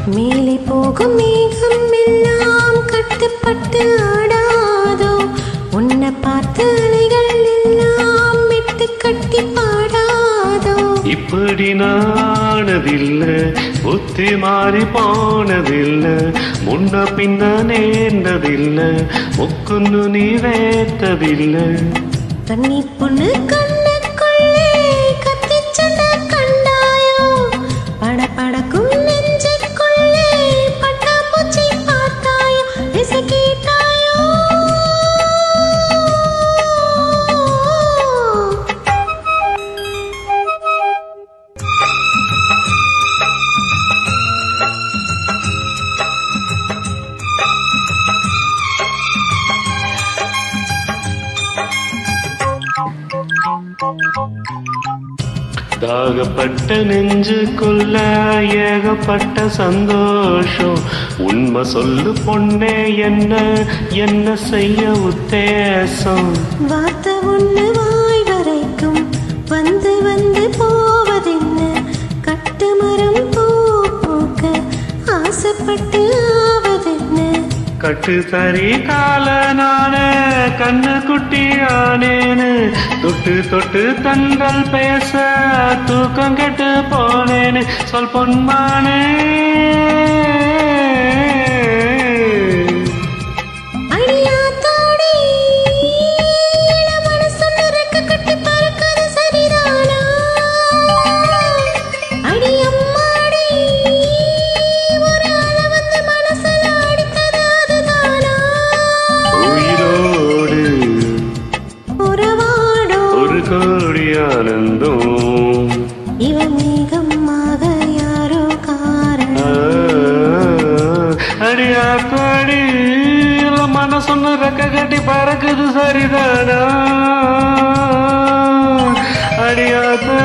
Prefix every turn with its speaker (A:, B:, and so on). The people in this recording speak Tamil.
A: மேலே போகும் மேகம் எல்லாம் கட்டுப்பட்டு ஆடாதோ உன்னை பார்த்து அலைகள் எல்லாம் விட்டு கட்டி பாடாதோ
B: இப்படி நானதில்ல புத்தி மாறி போனதில்ல முன்ன பின்ன நேர்ந்ததில்ல முக்குன்னு நீ வேத்ததில்ல
A: கன்னி பொண்ணு கண்ணுக்குள்ளே கத்திச் சண்டை கண்டாயோ பட படக்கும் நெஞ்சுக்குள்ளே பட்டாம்பூச்சி பார்த்தாயோ இசை கேட்டாயோ
B: தாகப்பட்ட நெஞ்சுக்குள்ள ஏகப்பட்ட சந்தோஷம் உண்மை சொல்லு பொண்ணே என்ன என்ன செய்ய உத்தேசம்
A: வார்த்தை ஒண்ணு வாய் வரைக்கும் வந்து வந்து போவதென்ன கட்டு மரம் பூ பூக்க ஆசைப்பட்டு ஆவதென்ன
B: கட்டு தறி கால நானே கண்ணு குட்டி ஆனேன்னு தொட்டு தொட்டு தங்கள் பேச தூக்கம் கெட்டு போனேன்னு சொல் பொன்மானே
A: அடியாத்தாடி மனசுன்னு ரெக்க கட்டி பறக்குது சரிதானா அடி அம்மாடி ஒரு அலை வந்து மனசுல அடித்தது அதுதானா
B: உயிரோடு
A: உறவாடோ
B: ஒரு கோடி ஆனந்தம்
A: இவன் மேகமாக யாரோ காரணம்
B: அடியாத்தாடி மனசொன்னு ரெக்க கட்டி பறக்குது சரிதானா அடியாத்தாடி